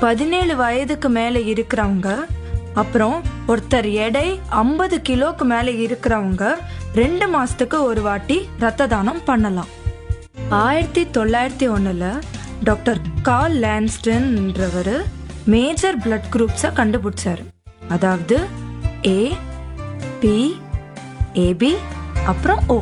பதினேழு வயதுக்கு மேல இருக்கிறவங்க அப்புறம் ஒருத்தர் எடை ஐம்பது கிலோக்கு மேல இருக்கிறவங்க ரெண்டு மாசத்துக்கு ஒரு வாட்டி ரத்த தானம் பண்ணலாம் ஆயிரத்தி தொள்ளாயிரத்தி ஒண்ணுல டாக்டர் கால் லான்ஸ்டன்ன்றவர் மேஜர் பிளட் குரூப்ஸை கண்டுபிடிச்சாரு அதாவது ஏ பி ஏபி அப்புறம் ஓ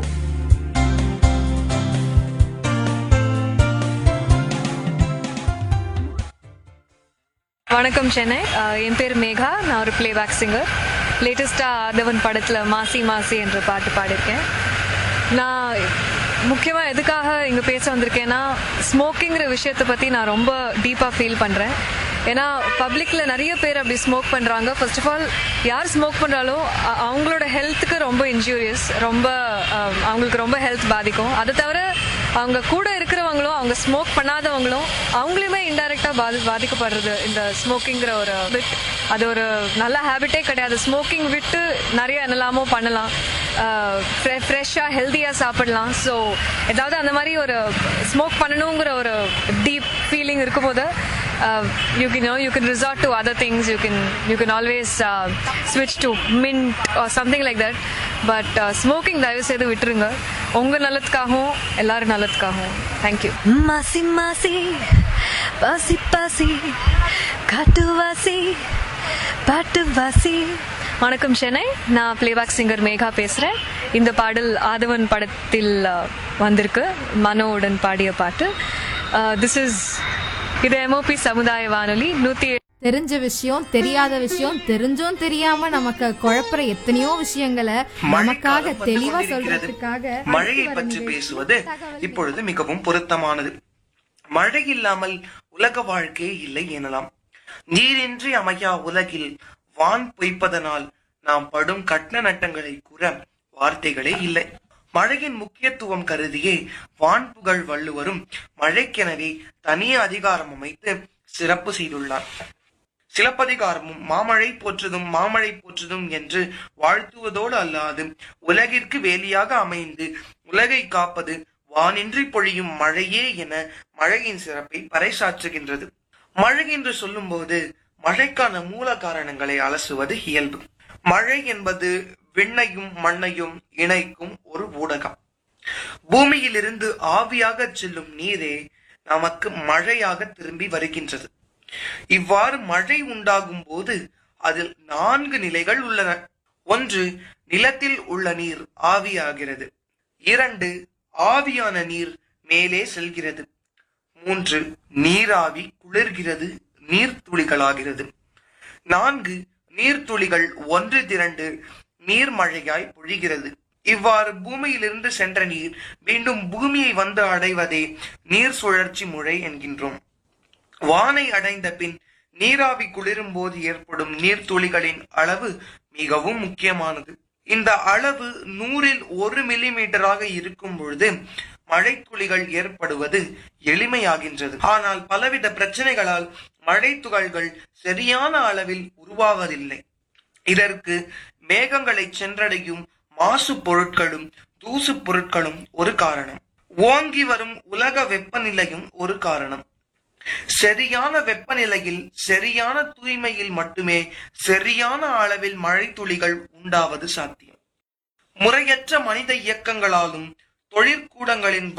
வணக்கம் சென்னை அஹ் என் பேர் மேகா நான் ஒரு பிளேபேக் சிங்கர் லேட்டஸ்ட்டாக ஆதவன் படத்தில் மாசி மாசி என்ற பாட்டு பாடியிருக்கேன் நான் முக்கியமாக எதுக்காக இங்கே பேச வந்திருக்கேன்னா ஸ்மோக்கிங்கிற விஷயத்தை பற்றி நான் ரொம்ப டீப்பாக ஃபீல் பண்ணுறேன் ஏன்னா பப்ளிக்கில் நிறைய பேர் அப்படி ஸ்மோக் பண்ணுறாங்க ஃபர்ஸ்ட் ஆஃப் ஆல் யார் ஸ்மோக் பண்ணுறாலோ அ- அவங்களோட ஹெல்த்துக்கு ரொம்ப இன்ஜூரியஸ் ரொம்ப அஹ், அவங்களுக்கு ரொம்ப ஹெல்த் பாதிக்கும் அதை தவிர அவங்க கூட இருக்கிறவங்களும் அவங்க ஸ்மோக் பண்ணாதவங்களும் அவங்களுமே இன்டைரக்டா பாதி பாதிக்கப்படுறது இந்த ஸ்மோக்கிங்கிற ஒரு பிட் அது ஒரு நல்ல ஹேபிட்டே கிடையாது ஸ்மோக்கிங் விட்டு நிறைய என்னெல்லாமோ பண்ணலாம் ஃப்ரெஷ்ஷாக ஹெல்த்தியாக சாப்பிடலாம் ஸோ ஏதாவது அந்த மாதிரி ஒரு ஸ்மோக் பண்ணணுங்கிற ஒரு டீப் ஃபீலிங் இருக்கும்போது you can you can resort to other things you can you can always ஸ்விட்ச் to mint something like that but smoking தயவு செய்து விட்டுருங்க உங்க நல்லதுக்காகவும் எல்லாரும் நல்லதுக்காகவும் தேங்க்யூ மாசி மாசி பாசி பாசி காட்டுவாசி பாட்டுவாசி வணக்கம் சென்னை நான் பிளேபேக் சிங்கர் மேகா பேசுகிறேன் இந்த பாடல் ஆதவன் படத்தில் uh, வந்திருக்கு மனோவுடன் பாடிய பாட்டு திஸ் இஸ் இது எம்ஓபி சமுதாய வானொலி நூற்றி தெரிஞ்ச விஷயம் தெரியாத விஷயம் தெரிஞ்சும் தெரியாம நமக்கு குழப்புற எத்தனையோ விஷயங்களை நமக்காக மழைக்காலம் வந்து தெளிவா கொண்டிருக்கிறது. சொல்றதுக்காக மழையை பற்றி பேசுவது இப்பொழுது மிகவும் பொருத்தமானது மழை இல்லாமல் உலக வாழ்க்கையே இல்லை எனலாம் நீரின்றி அமையா உலகில் வான் பொய்ப்பதனால் நாம் படும் கட்ன நட்டங்களை கூற வார்த்தைகளே இல்லை மழையின் முக்கியத்துவம் கருதியே வான் புகழ் வள்ளுவரும் மழைக்கெனவே தனி அதிகாரம் அமைத்து சிறப்பு செய்துள்ளார் சிலப்பதிகாரமும் மாமழை போற்றுதும் மாமழை போற்றுதும் என்று வாழ்த்துவதோடு அல்லாது உலகிற்கு வேலியாக அமைந்து உலகை காப்பது வானின்றி பொழியும் மழையே என மழையின் சிறப்பை பறைசாற்றுகின்றது மழை என்று சொல்லும்போது மழைக்கான மூல காரணங்களை அலசுவது இயல்பு மழை என்பது விண்ணையும் மண்ணையும் இணைக்கும் ஒரு ஊடகம் பூமியிலிருந்து ஆவியாக செல்லும் நீரே நமக்கு மழையாக திரும்பி வருகின்றது இவ்வாறு மழை உண்டாகும் போது அதில் நான்கு நிலைகள் உள்ளன ஒன்று நிலத்தில் உள்ள நீர் ஆவியாகிறது இரண்டு ஆவியான நீர் மேலே செல்கிறது மூன்று நீராவி குளிர்கிறது நீர்த்துளிகளாகிறது நான்கு நீர்த்துளிகள் ஒன்று திரண்டு நீர்மழையாய் பொழிகிறது இவ்வாறு பூமியிலிருந்து சென்ற நீர் மீண்டும் பூமியை வந்து அடைவதே நீர் சுழற்சி முறை என்கின்றோம் வானை அடைந்த பின் நீராவி குளிரும் போது ஏற்படும் நீர்த்துளிகளின் அளவு மிகவும் முக்கியமானது இந்த அளவு நூறில் ஒரு மில்லிமீட்டராக இருக்கும் பொழுது மழைத்துளிகள் ஏற்படுவது எளிமையாகின்றது ஆனால் பலவித பிரச்சனைகளால் மழை துகள்கள் சரியான அளவில் உருவாவதில்லை இதற்கு மேகங்களை சென்றடையும் மாசு பொருட்களும் தூசு பொருட்களும் ஒரு காரணம் ஓங்கி வரும் உலக வெப்பநிலையும் ஒரு காரணம் சரியான வெப்பநிலையில் சரியான தூய்மையில் மட்டுமே சரியான அளவில் மழை துளிகள் உண்டாவது சாத்தியம் முறையற்ற மனித இயக்கங்களாலும் தொழிற்கூடங்களின்